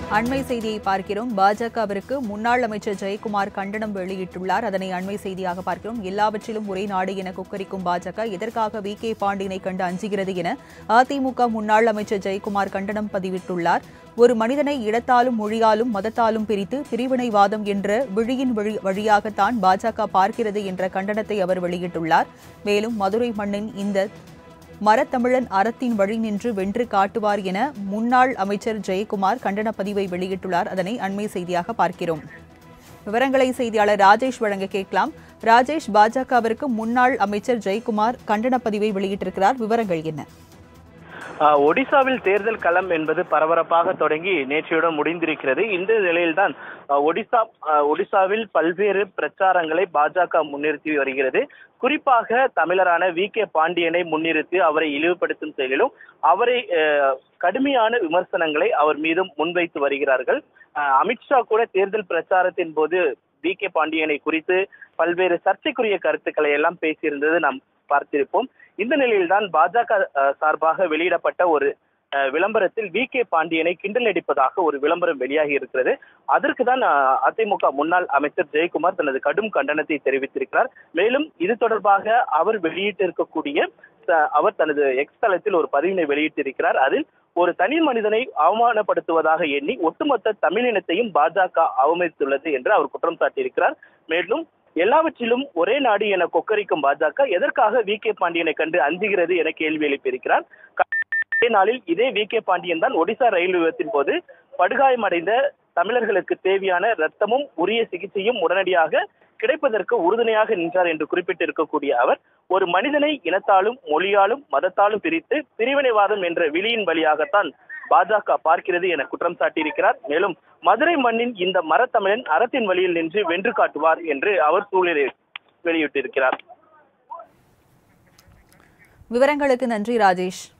அண்மை செய்தியை பார்க்கிறோம் பாஜகவிற்கு முன்னாள் அமைச்சர் ஜெயக்குமார் கண்டனம் வெளியிட்டுள்ளார் அதனை அண்மை செய்தியாக பார்க்கிறோம் எல்லாவற்றிலும் ஒரே நாடு என கொக்கரிக்கும் பாஜக எதற்காக வி கே பாண்டியனை கண்டு அஞ்சுகிறது என அதிமுக முன்னாள் அமைச்சர் ஜெயக்குமார் கண்டனம் பதிவிட்டுள்ளார் ஒரு மனிதனை இடத்தாலும் மொழியாலும் மதத்தாலும் பிரித்து பிரிவினைவாதம் என்ற விழியின் வழி வழியாகத்தான் பாஜக பார்க்கிறது என்ற கண்டனத்தை அவர் வெளியிட்டுள்ளார் மேலும் மதுரை மண்ணின் இந்த மரத்தமிழன் அறத்தின் வழி நின்று வென்று காட்டுவார் என முன்னாள் அமைச்சர் ஜெயக்குமார் கண்டன பதிவை வெளியிட்டுள்ளார் அதனை அண்மை செய்தியாக பார்க்கிறோம் விவரங்களை செய்தியாளர் ராஜேஷ் வழங்க கேட்கலாம் ராஜேஷ் பாஜகவிற்கு முன்னாள் அமைச்சர் ஜெயக்குமார் கண்டன பதிவை வெளியிட்டிருக்கிறார் விவரங்கள் என்ன ஆஹ் ஒடிசாவில் தேர்தல் களம் என்பது பரபரப்பாக தொடங்கி நேற்றையுடன் முடிந்திருக்கிறது இந்த நிலையில்தான் ஆஹ் ஒடிசா ஆஹ் ஒடிசாவில் பல்வேறு பிரச்சாரங்களை பாஜக முன்னிறுத்தி வருகிறது குறிப்பாக தமிழரான வி கே பாண்டியனை முன்னிறுத்தி அவரை இழிவுபடுத்தும் செயலிலும் அவரை ஆஹ் கடுமையான விமர்சனங்களை அவர் மீதும் முன்வைத்து வருகிறார்கள் ஆஹ் அமித்ஷா கூட தேர்தல் பிரச்சாரத்தின் போது வி கே பாண்டியனை குறித்து பல்வேறு சர்ச்சைக்குரிய கருத்துக்களை எல்லாம் பேசியிருந்தது நாம் பார்த்திருப்போம் இந்த நிலையில்தான் பாஜக அஹ், சார்பாக வெளியிடப்பட்ட ஒரு அஹ், விளம்பரத்தில் வி கே பாண்டியனை கிண்டல் அடிப்பதாக ஒரு விளம்பரம் வெளியாகி இருக்கிறது அதற்கு தான் அஹ், அதிமுக முன்னாள் அமைச்சர் ஜெயக்குமார் தனது கடும் கண்டனத்தை தெரிவித்திருக்கிறார் மேலும் இது தொடர்பாக அவர் வெளியிட்டிருக்கக்கூடிய த- அவர் தனது எக்ஸ் தளத்தில் ஒரு பதிவினை வெளியிட்டிருக்கிறார் அதில் ஒரு தனி மனிதனை அவமானப்படுத்துவதாக எண்ணி ஒட்டுமொத்த தமிழினத்தையும் பாஜக அவமதித்துள்ளது என்று அவர் குற்றம் சாட்டியிருக்கிறார் மேலும் எல்லாவற்றிலும் ஒரே நாடு என கொக்கரிக்கும் பாஜக எதற்காக வி கே பாண்டியனை கண்டு அஞ்சுகிறது என கேள்வி எழுப்பியிருக்கிறார் அதே நாளில் இதே வி கே பாண்டியன் தான் ஒடிசா ரயில் விபத்தின் போது படுகாயமடைந்த தமிழர்களுக்கு தேவையான ரத்தமும் உரிய சிகிச்சையும் உடனடியாக கிடைப்பதற்கு உறுதுணையாக நின்றார் என்று குறிப்பிட்டிருக்கக்கூடிய அவர் ஒரு மனிதனை இனத்தாலும் மொழியாலும் மதத்தாலும் பிரித்து பிரிவினைவாதம் என்ற விழியின் வழியாகத்தான் பாஜக பார்க்கிறது என குற்றம் சாட்டியிருக்கிறார் மேலும் மதுரை மண்ணின் இந்த மரத்தமிழன் அறத்தின் வழியில் நின்று வென்று காட்டுவார் என்று அவர் சூழலை வெளியிட்டிருக்கிறார் விவரங்களுக்கு நன்றி ராஜேஷ்